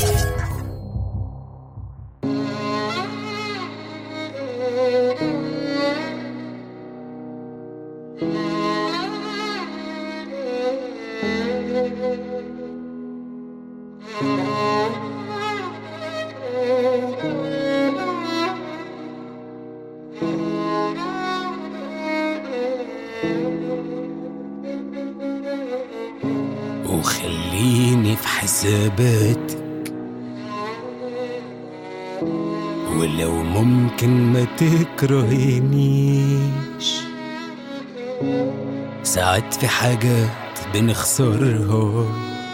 وخليني في حساباتك ولو ممكن ما تكرهنيش ساعات في حاجات بنخسرها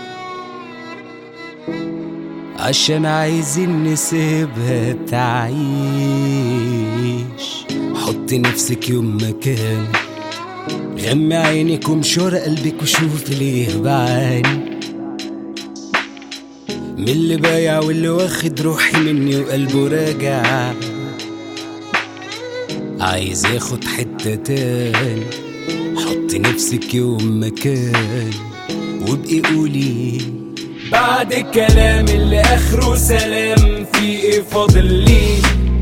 عشان عايزين نسيبها تعيش حط نفسك يوم مكان غمي عينك ومشور قلبك وشوفي ليه بعاني من اللي بايع واللي واخد روحي مني وقلبه راجع عايز ياخد حتة تاني حط نفسك يوم مكان وابقي قولي بعد الكلام اللي اخره سلام في ايه فاضل لي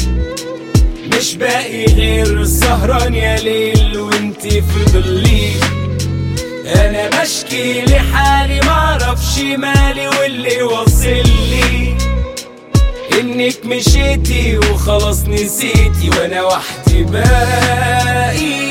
مش باقي غير سهران يا ليل وانتي في ضلي انا بشكي لحالي معرفش مالي واللي واصل لي انك مشيتي وخلاص نسيتي وانا وحدي باقي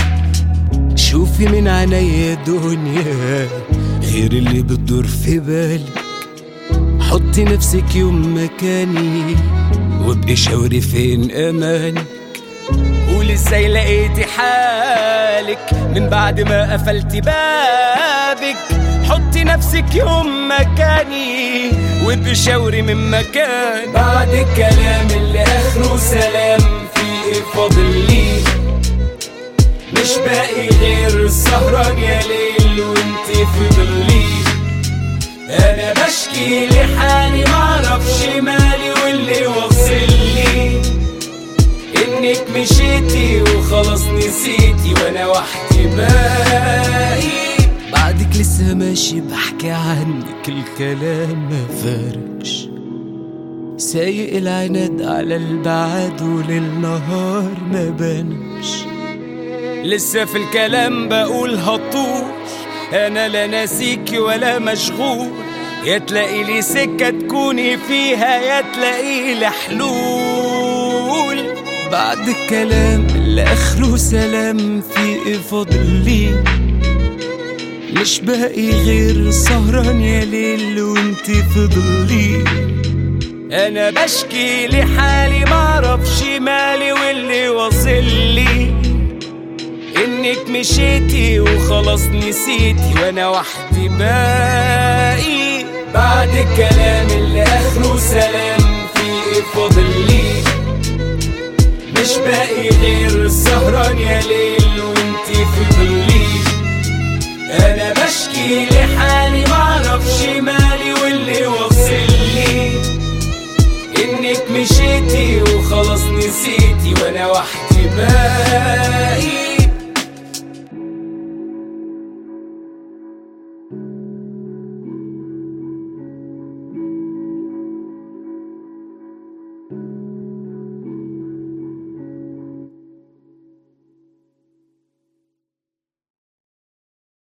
شوفي من عينيا دنيا غير اللي بتدور في بالك حطي نفسك يوم مكاني وابقي شاوري فين امانك قولي ازاي لقيتي حالك من بعد ما قفلتي بابك حطي نفسك يوم مكاني وابقي شاوري من مكان بعد الكلام اللي اخره سلام في ايه فاضل لي مش باقي غير سهران يا ليل وانتي في ضلي انا بشكي لحالي معرفش مالي واللي واصل لي انك مشيتي وخلاص نسيتي وانا وحدي باقي بعدك لسه ماشي بحكي عنك الكلام ما فارقش سايق العناد على البعاد وللنهار ما بانش لسه في الكلام بقول هطوش انا لا ناسيكي ولا مشغول يا تلاقي لي سكة تكوني فيها يا تلاقي لي حلول بعد الكلام اللي اخره سلام في ايه فاضل لي مش باقي غير سهران يا ليل وانتي في ضلي انا بشكي لحالي معرفش مالي واللي واصل لي انك مشيتي وخلاص نسيتي وانا وحدي باقي بعد الكلام اللي اخره سلام في ايه فاضل لي مش باقي غير سهران يا ليل وانتي في ضلي انا بشكي لحالي معرفش مالي واللي واصل لي انك مشيتي وخلاص نسيتي وانا وحدي باقي